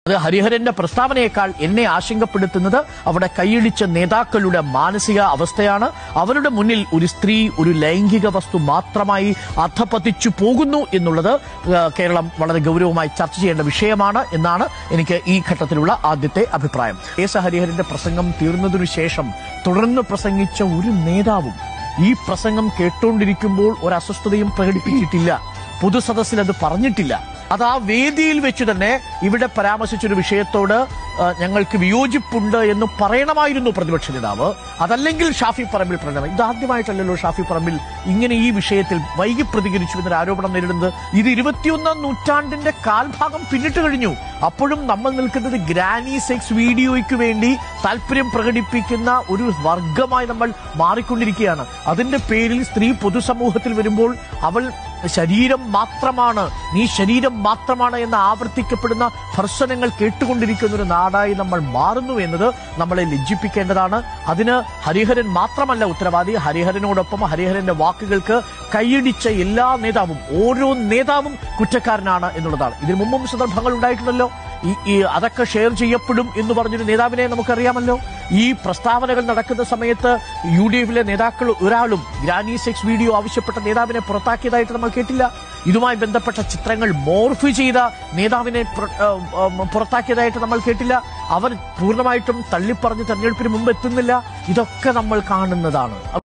അത് ഹരിഹരന്റെ പ്രസ്താവനയേക്കാൾ എന്നെ ആശങ്കപ്പെടുത്തുന്നത് അവിടെ കൈയിടിച്ച നേതാക്കളുടെ മാനസിക അവസ്ഥയാണ് അവരുടെ മുന്നിൽ ഒരു സ്ത്രീ ഒരു ലൈംഗിക വസ്തു മാത്രമായി അധപതിച്ചു പോകുന്നു എന്നുള്ളത് ആ, കേരളം വളരെ ഗൗരവമായി ചർച്ച ചെയ്യേണ്ട വിഷയമാണ് എന്നാണ് എനിക്ക് ഈ ഘട്ടത്തിലുള്ള ആദ്യത്തെ അഭിപ്രായം എസ് ഹരിഹരന്റെ പ്രസംഗം തീർന്നതിനു ശേഷം തുടർന്ന് പ്രസംഗിച്ച ഒരു നേതാവും ഈ പ്രസംഗം കേട്ടുകൊണ്ടിരിക്കുമ്പോൾ ഒരു അസ്വസ്ഥതയും പ്രകടിപ്പിച്ചിട്ടില്ല പൊതുസദസ്സിൽ അത് പറഞ്ഞിട്ടില്ല അത് ആ വേദിയിൽ വെച്ച് തന്നെ ഇവിടെ പരാമർശിച്ചൊരു വിഷയത്തോട് ആ, ഞങ്ങൾക്ക് വിയോജിപ്പുണ്ട് എന്ന് പറയണമായിരുന്നു പ്രതിപക്ഷ നേതാവ് അതല്ലെങ്കിൽ ഷാഫി പറമ്പിൽ പറയണം ഇതാദ്യമായിട്ടല്ലല്ലോ ഷാഫി പറമ്പിൽ ഇങ്ങനെ ഈ വിഷയത്തിൽ വൈകി പ്രതികരിച്ചു എന്നൊരു ആരോപണം നേരിടുന്നത് ഇത് ഇരുപത്തിയൊന്നാം നൂറ്റാണ്ടിന്റെ കാൽഭാഗം പിന്നിട്ട് കഴിഞ്ഞു അപ്പോഴും നമ്മൾ നിൽക്കുന്നത് ഗ്രാനി സെക്സ് വീഡിയോയ്ക്ക് വേണ്ടി താല്പര്യം പ്രകടിപ്പിക്കുന്ന ഒരു വർഗമായി നമ്മൾ മാറിക്കൊണ്ടിരിക്കുകയാണ് അതിന്റെ പേരിൽ സ്ത്രീ പൊതുസമൂഹത്തിൽ വരുമ്പോൾ അവൾ ശരീരം മാത്രമാണ് നീ ശരീരം മാത്രമാണ് എന്ന് ആവർത്തിക്കപ്പെടുന്ന ഭർസനങ്ങൾ കേട്ടുകൊണ്ടിരിക്കുന്ന ഒരു നാടായി നമ്മൾ മാറുന്നു എന്നത് നമ്മളെ ലജ്ജിപ്പിക്കേണ്ടതാണ് അതിന് ഹരിഹരൻ മാത്രമല്ല ഉത്തരവാദി ഹരിഹരനോടൊപ്പം ഹരിഹരന്റെ വാക്കുകൾക്ക് കൈയിടിച്ച എല്ലാ നേതാവും ഓരോ നേതാവും കുറ്റക്കാരനാണ് എന്നുള്ളതാണ് ഇതിനു മുമ്പും സന്ദർഭങ്ങൾ ഉണ്ടായിട്ടുണ്ടല്ലോ ഈ ഈ അതൊക്കെ ഷെയർ ചെയ്യപ്പെടും എന്ന് പറഞ്ഞൊരു നേതാവിനെ നമുക്കറിയാമല്ലോ ഈ പ്രസ്താവനകൾ നടക്കുന്ന സമയത്ത് യു ഡി എഫിലെ നേതാക്കൾ ഒരാളും ഗ്രാനി സെക്സ് വീഡിയോ ആവശ്യപ്പെട്ട നേതാവിനെ പുറത്താക്കിയതായിട്ട് നമ്മൾ കേട്ടില്ല ഇതുമായി ബന്ധപ്പെട്ട ചിത്രങ്ങൾ മോർഫ് ചെയ്ത നേതാവിനെ പുറ- ആ, ആ, പുറത്താക്കിയതായിട്ട് നമ്മൾ കേട്ടില്ല അവർ പൂർണ്ണമായിട്ടും തള്ളിപ്പറഞ്ഞ് തെരഞ്ഞെടുപ്പിന് മുമ്പ് എത്തുന്നില്ല ഇതൊക്കെ നമ്മൾ കാണുന്നതാണ്